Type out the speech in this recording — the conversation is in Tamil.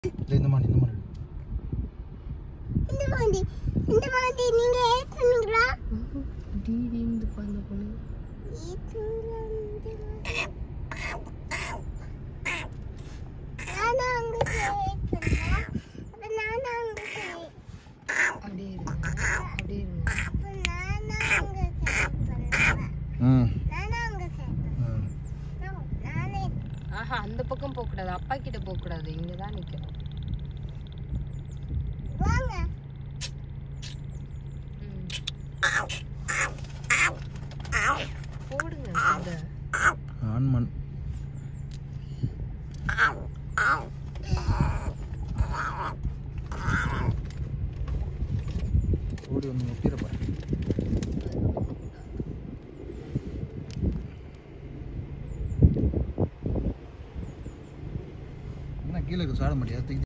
இல்லை இந்த மாதிரி இந்த மாதிரி இந்த மாதிரி இந்த மாதிரி நீங்க ஏத்துனீங்களா டீடின்னு அந்த பொண்ணு நானும் அங்க ஏத்துனேன் அப்ப நானும் அங்க சே- அப்படியே இருங்க அப்படியே இருங்க அப்ப நானும் அங்க சேர்ப்பேன் ம் நானும் அங்க சேர்ப்பேன் ம். நானே ஆஹா அந்த பக்கம் போக கூடாது அப்பா கிட்ட போக கூடாது இங்க தான் நிக்கணும் வாங்க ம். போடுங்க இந்த ஆண்மன் ஓடி வந்து முட்டிறப்பா என்ன கீழே இருக்கு சாட மாட்டியா தூக்கி